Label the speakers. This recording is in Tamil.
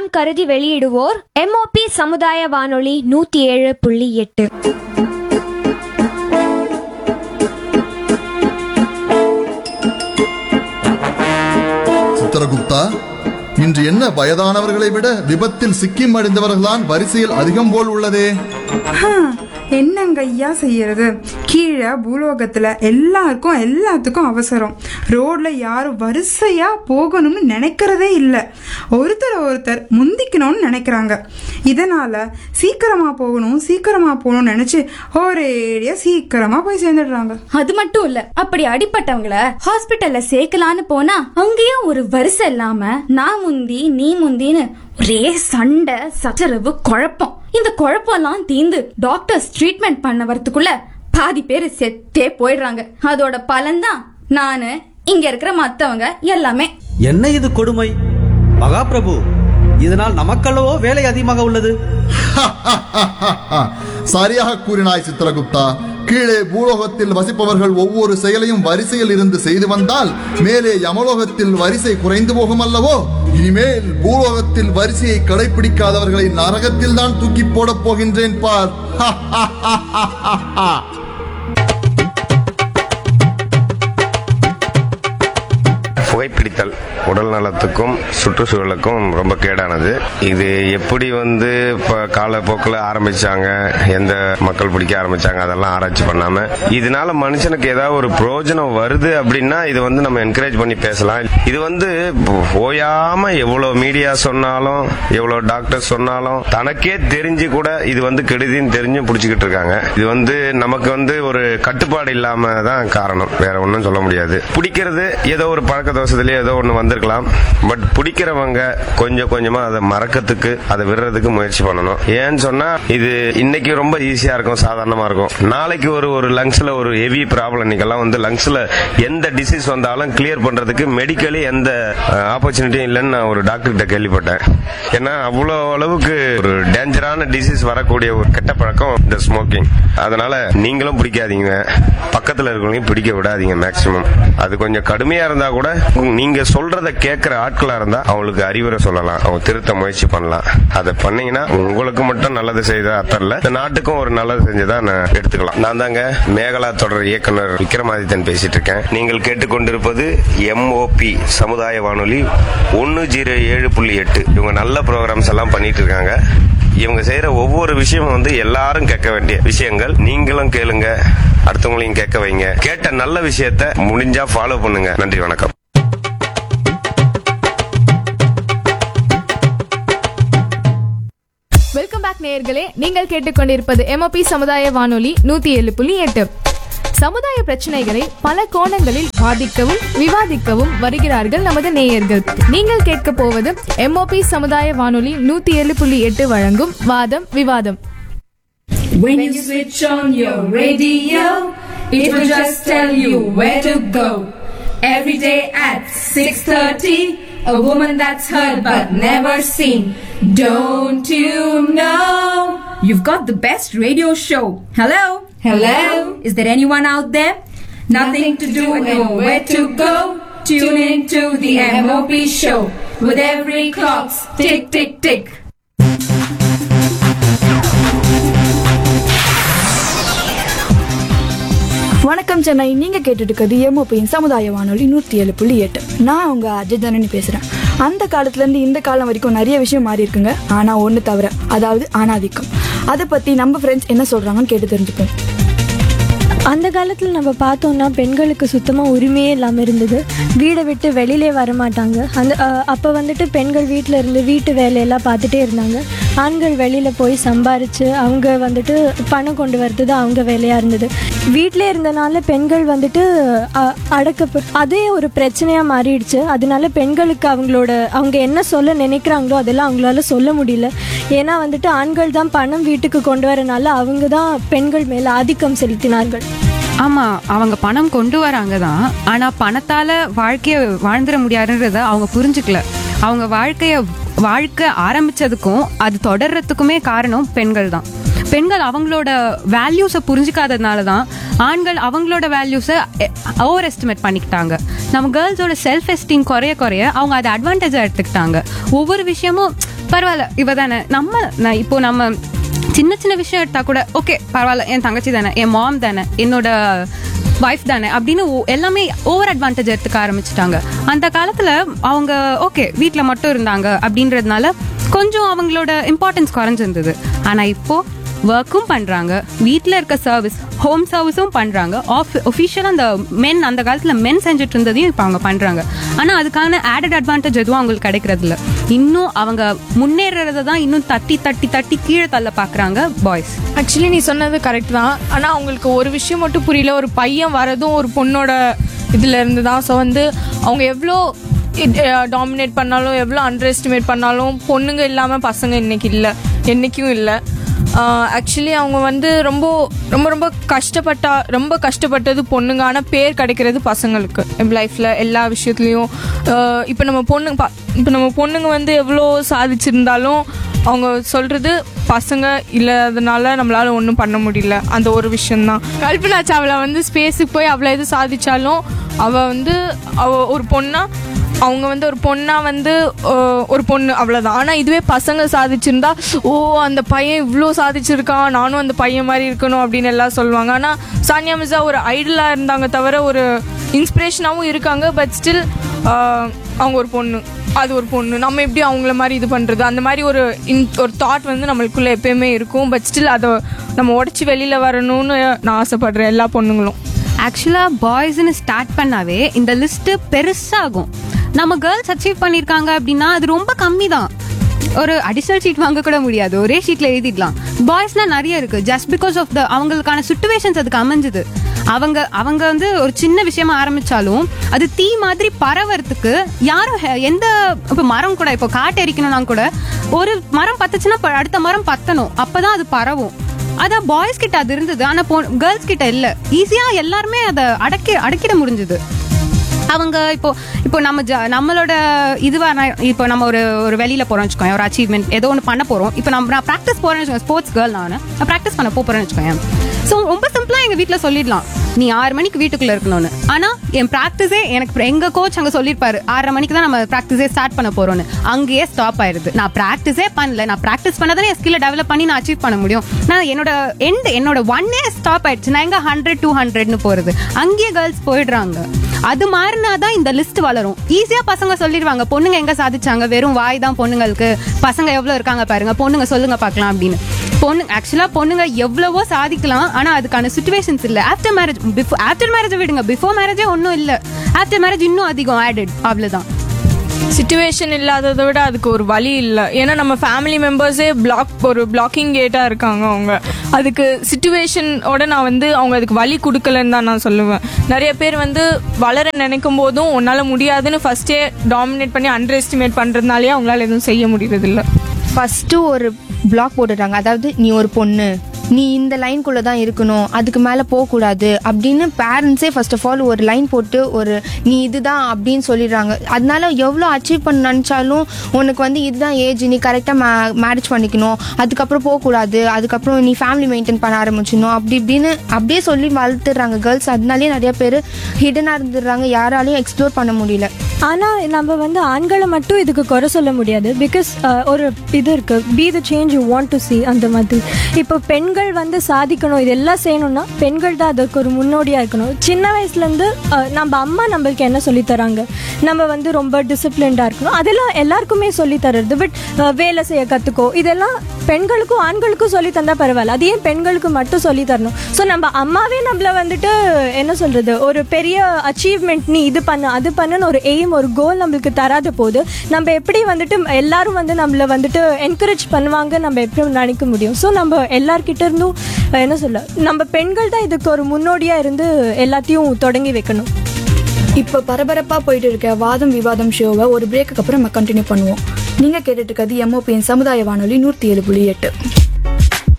Speaker 1: நலம் கருதி வெளியிடுவோர் எம்ஓபி சமுதாய வானொலி நூத்தி ஏழு புள்ளி எட்டு
Speaker 2: சித்திரகுப்தா இன்று என்ன வயதானவர்களை விட விபத்தில் சிக்கி மடிந்தவர்கள்தான் வரிசையில் அதிகம் போல் உள்ளதே
Speaker 3: ஹம், என்னங்க ஐயா செய்யறது கீழே பூலோகத்துல எல்லாருக்கும் எல்லாத்துக்கும் அவசரம் ரோட்ல யாரும் வரிசையா போகணும்னு நினைக்கிறதே இல்ல ஒருத்தர் ஒருத்தர் முந்திக்கணும்னு நினைக்கிறாங்க இதனால சீக்கிரமா போகணும் சீக்கிரமா போகணும்னு நினைச்சு ஒரேடியா சீக்கிரமா போய் சேர்ந்துடுறாங்க
Speaker 4: அது மட்டும் இல்ல அப்படி அடிப்பட்டவங்கள ஹாஸ்பிட்டல்ல சேர்க்கலான்னு போனா அங்கேயும் ஒரு வரிசை இல்லாம நான் முந்தி நீ முந்தின்னு ஒரே சண்டை சச்சரவு குழப்பம் இந்த குழப்பம்லாம் தீந்து டாக்டர்ஸ் ட்ரீட்மெண்ட் பண்ண வரதுக்குள்ள பாதி பேர் செத்தே போயிடுறாங்க அதோட பலன்தான் நானு இங்க இருக்கிற மத்தவங்க எல்லாமே
Speaker 5: என்ன இது கொடுமை மகாபிரபு இதனால் நமக்கல்லவோ வேலை அதிகமாக உள்ளது
Speaker 2: சரியாக கூறினாய் சித்திரகுப்தா கீழே பூலோகத்தில் வசிப்பவர்கள் ஒவ்வொரு செயலையும் வரிசையில் இருந்து செய்து வந்தால் மேலே யமலோகத்தில் வரிசை குறைந்து போகும் அல்லவோ இனிமேல் பூலோகத்தில் வரிசையை கடைபிடிக்காதவர்களை நரகத்தில் தான் தூக்கி போடப் போகின்றேன் பார்
Speaker 6: புகைப்பிடித்தல் உடல் நலத்துக்கும் சுற்றுச்சூழலுக்கும் ரொம்ப கேடானது இது எப்படி வந்து இப்போ காலப்போக்கில் ஆரம்பிச்சாங்க எந்த மக்கள் பிடிக்க ஆரம்பிச்சாங்க அதெல்லாம் ஆராய்ச்சி பண்ணாம இதனால மனுஷனுக்கு ஏதாவது ஒரு பிரயோஜனம் வருது அப்படின்னா இது வந்து நம்ம என்கரேஜ் பண்ணி பேசலாம் இது வந்து ஓயாம எவ்வளவு மீடியா சொன்னாலும் எவ்வளவு டாக்டர் சொன்னாலும் தனக்கே தெரிஞ்சு கூட இது வந்து கெடுதின்னு தெரிஞ்சும் பிடிச்சிக்கிட்டு இருக்காங்க இது வந்து நமக்கு வந்து ஒரு கட்டுப்பாடு இல்லாம தான் காரணம் வேற ஒன்றும் சொல்ல முடியாது பிடிக்கிறது ஏதோ ஒரு பழக்க தோஷத்திலேயே ஏதோ ஒன்று வந்திருக்கலாம் பட் பிடிக்கிறவங்க கொஞ்சம் கொஞ்சமா அதை மறக்கிறதுக்கு அதை விடுறதுக்கு முயற்சி பண்ணணும் ஏன்னு சொன்னா இது இன்னைக்கு ரொம்ப ஈஸியா இருக்கும் சாதாரணமா இருக்கும் நாளைக்கு ஒரு ஒரு லங்ஸ்ல ஒரு ஹெவி ப்ராப்ளம் இன்னைக்கெல்லாம் வந்து லங்ஸ்ல எந்த டிசீஸ் வந்தாலும் கிளியர் பண்றதுக்கு மெடிக்கலி எந்த ஆப்பர்ச்சுனிட்டியும் இல்லைன்னு நான் ஒரு டாக்டர் கிட்ட கேள்விப்பட்டேன் ஏன்னா அவ்வளோ அளவுக்கு ஒரு டேஞ்சரான டிசீஸ் வரக்கூடிய ஒரு கெட்ட பழக்கம் இந்த ஸ்மோக்கிங் அதனால நீங்களும் பிடிக்காதீங்க பக்கத்துல இருக்கிறவங்களையும் பிடிக்க விடாதீங்க மேக்சிமம் அது கொஞ்சம் கடுமையா இருந்தா கூட உங்க- நீங்க சொல்றத கேட்கிற ஆட்களா இருந்தா அவங்களுக்கு அறிவுரை சொல்லலாம் அவங்க திருத்த முயற்சி பண்ணலாம் அதை பண்ணீங்கன்னா உங்களுக்கு மட்டும் நல்லது செய்த அர்த்தம் இல்ல இந்த நாட்டுக்கும் ஒரு நல்லது செஞ்சதா நான் எடுத்துக்கலாம் நான் தாங்க மேகலா தொடர் இயக்குனர் விக்ரமாதித்தன் பேசிட்டு இருக்கேன் நீங்கள் கேட்டுக்கொண்டிருப்பது எம்ஓபி சமுதாய வானொலி ஒன்னு ஜீரோ ஏழு புள்ளி எட்டு இவங்க நல்ல ப்ரோக்ராம்ஸ் எல்லாம் பண்ணிட்டு இருக்காங்க இவங்க செய்யற ஒவ்வொரு விஷயமும் வந்து எல்லாரும் கேட்க வேண்டிய விஷயங்கள் நீங்களும் கேளுங்க அடுத்தவங்களையும் கேட்க வைங்க கேட்ட நல்ல விஷயத்த முடிஞ்சா ஃபாலோ பண்ணுங்க நன்றி வணக்கம்
Speaker 7: வெல்கம் பேக் நேயர்களே நீங்கள் கேட்டுக்கொண்டிருப்பது எம்ஓபி சமுதாய வானொலி நூத்தி ஏழு புள்ளி எட்டு சமுதாய பிரச்சனைகளை பல கோணங்களில் வாதிக்கவும் விவாதிக்கவும் வருகிறார்கள் நமது நேயர்கள் நீங்கள் கேட்க போவது எம்ஓபி சமுதாய வானொலி நூத்தி ஏழு புள்ளி எட்டு வழங்கும் வாதம் விவாதம்
Speaker 8: When you switch on your radio, it will just tell you where to go. Every day at 6.30, a woman that's heard but never seen. Don't you know? You've got the best radio show. Hello? Hello? Is there anyone out there? Nothing to do and where to go? Tune in to the MOP show with every clock's tick, tick, tick.
Speaker 9: வணக்கம் சென்னை நீங்க கேட்டுட்டு இருக்கிறது எம்ஓபியின் சமுதாய வானொலி நூத்தி ஏழு புள்ளி எட்டு நான் உங்க அஜய் தனனி பேசுறேன் அந்த காலத்துல இருந்து இந்த காலம் வரைக்கும் நிறைய விஷயம் மாறி இருக்குங்க ஆனா ஒண்ணு தவிர அதாவது ஆணாதிக்கம் அதை பத்தி நம்ம ஃப்ரெண்ட்ஸ் என்ன சொல்றாங்கன்னு கேட்டு தெரிஞ்சுப்போம்
Speaker 10: அந்த காலத்தில் நம்ம பார்த்தோம்னா பெண்களுக்கு சுத்தமாக உரிமையே இல்லாமல் இருந்தது வீடை விட்டு வெளியிலே வர மாட்டாங்க அந்த அப்போ வந்துட்டு பெண்கள் வீட்டில் இருந்து வீட்டு வேலையெல்லாம் பார்த்துட்டே இருந்தாங்க ஆண்கள் வெளியில் போய் சம்பாரித்து அவங்க வந்துட்டு பணம் கொண்டு வரது தான் அவங்க வேலையாக இருந்தது வீட்டிலே இருந்தனால பெண்கள் வந்துட்டு அ- அடக்க அதே ஒரு பிரச்சனையாக மாறிடுச்சு அதனால பெண்களுக்கு அவங்களோட அவங்க என்ன சொல்ல நினைக்கிறாங்களோ அதெல்லாம் அவங்களால சொல்ல முடியல ஏன்னா வந்துட்டு ஆண்கள் தான் பணம் வீட்டுக்கு கொண்டு வரனால அவங்க தான் பெண்கள் மேலே ஆதிக்கம் செலுத்தினார்கள்
Speaker 11: ஆமா அவங்க பணம் கொண்டு வராங்க தான் ஆனா பணத்தால வாழ்க்கைய வாழ்ந்துட முடியாதுன்றத அவங்க புரிஞ்சுக்கல அவங்க வாழ்க்கைய வாழ்க்கை ஆரம்பிச்சதுக்கும் அது தொடர்றதுக்குமே காரணம் பெண்கள் தான் பெண்கள் அவங்களோட வேல்யூஸை புரிஞ்சுக்காததுனால தான் ஆண்கள் அவங்களோட வேல்யூஸை ஓவர் எஸ்டிமேட் பண்ணிக்கிட்டாங்க நம்ம கேர்ள்ஸோட செல்ஃப் எஸ்டீம் குறைய குறைய அவங்க அதை அட்வான்டேஜாக எடுத்துக்கிட்டாங்க ஒவ்வொரு விஷயமும் பரவாயில்ல இவ தானே நம்ம நான் இப்போ நம்ம சின்ன சின்ன விஷயம் எடுத்தா கூட ஓகே பரவாயில்ல என் தங்கச்சி தானே என் மாம் தானே என்னோட வைஃப் தானே அப்படின்னு ஓ- எல்லாமே ஓவர் அட்வான்டேஜ் எடுத்துக்க ஆரம்பிச்சிட்டாங்க அந்த காலத்துல அவங்க ஓகே வீட்டில் மட்டும் இருந்தாங்க அப்படின்றதுனால கொஞ்சம் அவங்களோட இம்பார்ட்டன்ஸ் குறைஞ்சிருந்தது ஆனா இப்போ ஒர்க்கும் பண்றாங்க வீட்டில் இருக்க சர்வீஸ் ஹோம் சர்வீஸும் பண்றாங்க ஆஃப் ஒஃபிஷியலாக அந்த மென் அந்த காலத்தில் மென் செஞ்சுட்டு இருந்ததையும் இப்போ அவங்க பண்றாங்க ஆனா அதுக்கான ஆடட் அட்வான்டேஜ் எதுவும் அவங்களுக்கு கிடைக்கிறது இல்ல இன்னும் அவங்க முன்னேறத தான் இன்னும் தட்டி தட்டி தட்டி கீழே தள்ள பாக்குறாங்க பாய்ஸ்
Speaker 7: ஆக்சுவலி நீ சொன்னது கரெக்ட் தான் ஆனால் அவங்களுக்கு ஒரு விஷயம் மட்டும் புரியல ஒரு பையன் வரதும் ஒரு பொண்ணோட இதில் இருந்து தான் ஸோ வந்து அவங்க எவ்வளோ டாமினேட் பண்ணாலும் எவ்வளோ அண்டர் எஸ்டிமேட் பண்ணாலும் பொண்ணுங்க இல்லாமல் பசங்க இன்னைக்கு இல்லை என்றைக்கும் இல்லை ஆக்சுவலி அவங்க வந்து ரொம்ப ரொம்ப ரொம்ப கஷ்டப்பட்டா ரொம்ப கஷ்டப்பட்டது பொண்ணுங்க ஆனால் பேர் கிடைக்கிறது பசங்களுக்கு லைஃப்பில் எல்லா விஷயத்துலையும் இப்போ நம்ம பொண்ணுங்க பா இப்போ நம்ம பொண்ணுங்க வந்து எவ்வளோ சாதிச்சிருந்தாலும் அவங்க சொல்கிறது பசங்க இல்லாதனால நம்மளால ஒன்றும் பண்ண முடியல அந்த ஒரு விஷயம்தான் கல்பனா சாவ்லா வந்து ஸ்பேஸுக்கு போய் அவ்வளோ இது சாதிச்சாலும் அவள் வந்து அவ ஒரு பொண்ணா அவங்க வந்து ஒரு பொண்ணா வந்து அஹ், ஒரு பொண்ணு அவ்வளோதான் ஆனால் இதுவே பசங்க சாதிச்சிருந்தா ஓ அந்த பையன் இவ்வளோ சாதிச்சிருக்கான் நானும் அந்த பையன் மாதிரி இருக்கணும் அப்படின்னு எல்லாம் சொல்லுவாங்க ஆனால் சானியா மிர்சா ஒரு ஐடலாக இருந்தாங்க தவிர ஒரு இன்ஸ்பிரேஷனாகவும் இருக்காங்க பட் ஸ்டில் அவங்க ஒரு பொண்ணு அது ஒரு பொண்ணு நம்ம எப்படி அவங்கள மாதிரி இது பண்ணுறது அந்த மாதிரி ஒரு இன் ஒரு தாட் வந்து நம்மளுக்குள்ள எப்பயுமே இருக்கும் பட் ஸ்டில் அதை நம்ம உடச்சி வெளியில் வரணும்னு நான் ஆசைப்படுறேன் எல்லா பொண்ணுங்களும்
Speaker 11: ஆக்சுவலா பாய்ஸ்னு ஸ்டார்ட் பண்ணாவே இந்த லிஸ்ட் பெருசாகும் நம்ம கேர்ள்ஸ் அச்சீவ் பண்ணிருக்காங்க அப்படின்னா அது ரொம்ப கம்மி தான் ஒரு அடிஷனல் ஷீட் வாங்க கூட முடியாது ஒரே ஷீட்ல எழுதிடலாம் பாய்ஸ்லாம் நிறைய இருக்கு ஜஸ்ட் பிகாஸ் ஆஃப் த அவங்களுக்கான சுச்சுவேஷன்ஸ் அதுக்கு அமைஞ்சுது அவங்க அவங்க வந்து ஒரு சின்ன விஷயமா ஆரம்பிச்சாலும் அது தீ மாதிரி பரவறதுக்கு யாரும் ஹெ- எந்த இப்போ மரம் கூட இப்போ காட்டு எரிக்கணும்னா கூட ஒரு மரம் பத்துச்சுன்னா ப- அடுத்த மரம் பத்தணும் அப்பதான் அது பரவும் அதான் பாய்ஸ் கிட்ட அது இருந்தது ஆனா கேர்ள்ஸ் கிட்ட இல்ல ஈஸியா எல்லாருமே அதை அடக்கி அடக்கிட முடிஞ்சது அவங்க இப்போ இப்போ நம்ம ஜ- நம்மளோட இதுவா நான் இப்போ நம்ம ஒரு ஒரு வெளியில போறோம் வச்சுக்கோங்க ஒரு அச்சீவ்மெண்ட் ஏதோ ஒன்று பண்ண போறோம் இப்போ நம்ம நான் ப்ராக்டிஸ் போறேன்னு வச்சுக்கோங்க ஸ்போர்ட்ஸ் கேர்ள் நான் நான் ப்ராக்டிஸ் பண்ண போப் போறேன்னு வச்சுக்கோங்க ஸோ ரொம்ப சிம்பிளா எங்க வீட்ல சொல்லிடலாம் நீ ஆறு மணிக்கு வீட்டுக்குள்ள இருக்கணும்னு ஆனா என் ப்ராக்டிஸே எனக்கு எங்க கோச் அங்க சொல்லிருப்பாரு ஆறரை மணிக்கு தான் நம்ம ப்ராக்டிஸே ஸ்டார்ட் பண்ண போறோம்னு அங்கேயே ஸ்டாப் ஆயிருது நான் ப்ராக்டிஸே பண்ணல நான் ப்ராக்டிஸ் பண்ணதானே என் ஸ்கில்ல டெவலப் பண்ணி நான் அச்சீவ் பண்ண முடியும் நான் என்னோட எண்ட் என்னோட ஒன்னே ஸ்டாப் ஆயிடுச்சு நான் எங்க ஹண்ட்ரட் டூ ஹண்ட்ரட்னு போறது அங்கேயே கேர்ள்ஸ் போயிடுறாங்க அது மாறினாதான் இந்த லிஸ்ட் வளரும் ஈஸியா பசங்க சொல்லிடுவாங்க பொண்ணுங்க எங்க சாதிச்சாங்க வெறும் வாய் தான் பொண்ணுங்களுக்கு பசங்க எவ்வளவு இருக்காங்க பாருங்க பொண்ணுங்க சொல்லுங்க பார்க்கலாம் அப்படின்னு பொண்ணு ஆக்சுவலா பொண்ணுங்க எவ்வளவோ சாதிக்கலாம் ஆனா அதுக்கான சுச்சுவேஷன்ஸ் இல்ல ஆஃப்டர் மேரேஜ் ஆஃப்டர் மேரேஜ் விடுங்க பிஃபோர் மேரேஜே ஒன்றும் இல்ல ஆஃப்டர் மேரேஜ் இன்னும் அதிகம் ஆடட் அவ்வளவுதான்
Speaker 7: சுச்சுவேஷன் இல்லாததை விட அதுக்கு ஒரு வழி இல்லை ஏன்னா நம்ம ஃபேமிலி மெம்பர்ஸே பிளாக் ஒரு பிளாக்கிங் கேட்டாக இருக்காங்க அவங்க அதுக்கு சுச்சுவேஷனோட நான் வந்து அவங்க அதுக்கு வழி கொடுக்கலன்னு தான் நான் சொல்லுவேன் நிறைய பேர் வந்து வளர நினைக்கும் போதும் உன்னால் முடியாதுன்னு ஃபர்ஸ்டே டாமினேட் பண்ணி அண்டர் எஸ்டிமேட் பண்ணுறதுனாலே அவங்களால எதுவும் செய்ய முடியறதில்ல
Speaker 12: ஃபஸ்ட்டு ஒரு பிளாக் போட்டுட்டாங்க அதாவது நீ ஒரு பொண்ணு நீ இந்த லைன்குள்ளே தான் இருக்கணும் அதுக்கு மேலே போகக்கூடாது அப்படின்னு பேரண்ட்ஸே ஃபர்ஸ்ட் ஆஃப் ஆல் ஒரு லைன் போட்டு ஒரு நீ இதுதான் அப்படின்னு சொல்லிடுறாங்க அதனால எவ்வளோ அச்சீவ் பண்ண நினச்சாலும் உனக்கு வந்து இதுதான் ஏஜ் நீ கரெக்டாக மே மேரேஜ் பண்ணிக்கணும் அதுக்கப்புறம் போகக்கூடாது அதுக்கப்புறம் நீ ஃபேமிலி மெயின்டைன் பண்ண ஆரம்பிச்சிடணும் அப்படி இப்படின்னு அப்படியே சொல்லி வளர்த்துடுறாங்க கேர்ள்ஸ் அதனாலே நிறைய பேர் ஹிடனாக இருந்துடுறாங்க யாராலையும் எக்ஸ்ப்ளோர் பண்ண முடியல
Speaker 10: ஆனால் நம்ம வந்து ஆண்களை மட்டும் இதுக்கு குறை சொல்ல முடியாது பிகாஸ் ஒரு இது இருக்கு be the change you want to see அந்த மாதிரி இப்போ பெண்கள் வந்து சாதிக்கணும் இது எல்லாம் செய்யணும்னா பெண்கள் தான் அதுக்கு ஒரு முன்னோடியாக இருக்கணும் சின்ன வயசுலேருந்து நம்ம அம்மா நம்மளுக்கு என்ன சொல்லி தராங்க நம்ம வந்து ரொம்ப டிசிப்ளின்டாக இருக்கணும் அதெல்லாம் எல்லாருக்குமே சொல்லி தர்றது பட் வேலை செய்ய கற்றுக்கோ இதெல்லாம் பெண்களுக்கும் ஆண்களுக்கும் சொல்லி தந்தா பரவாயில்ல அது ஏன் பெண்களுக்கு மட்டும் சொல்லி தரணும் ஸோ நம்ம அம்மாவே நம்மள வந்துட்டு என்ன சொல்றது ஒரு பெரிய அச்சீவ்மெண்ட் நீ இது பண்ணு அது பண்ணுன்னு ஒரு எய்ம் ஒரு கோல் நம்மளுக்கு தராத போது நம்ம எப்படி வந்துட்டு எல்லாரும் வந்து நம்மள வந்துட்டு என்கரேஜ் பண்ணுவாங்க நம்ம எப்படி நினைக்க முடியும் ஸோ நம்ம எல்லார்கிட்ட இருந்தும் என்ன சொல்ல நம்ம பெண்கள் தான் இதுக்கு ஒரு முன்னோடியா இருந்து எல்லாத்தையும் தொடங்கி வைக்கணும்
Speaker 9: இப்போ பரபரப்பாக போயிட்டு இருக்க வாதம் விவாதம் ஷோவை ஒரு பிரேக்குக்கு அப்புறம் நம்ம கண்டினியூ பண்ணுவோம் நீங்கள் கேட்டுட்டு இருக்கிறது எம்ஓபியின் சமுதாய வானொலி நூற்றி ஏழு புள்ளி எட்டு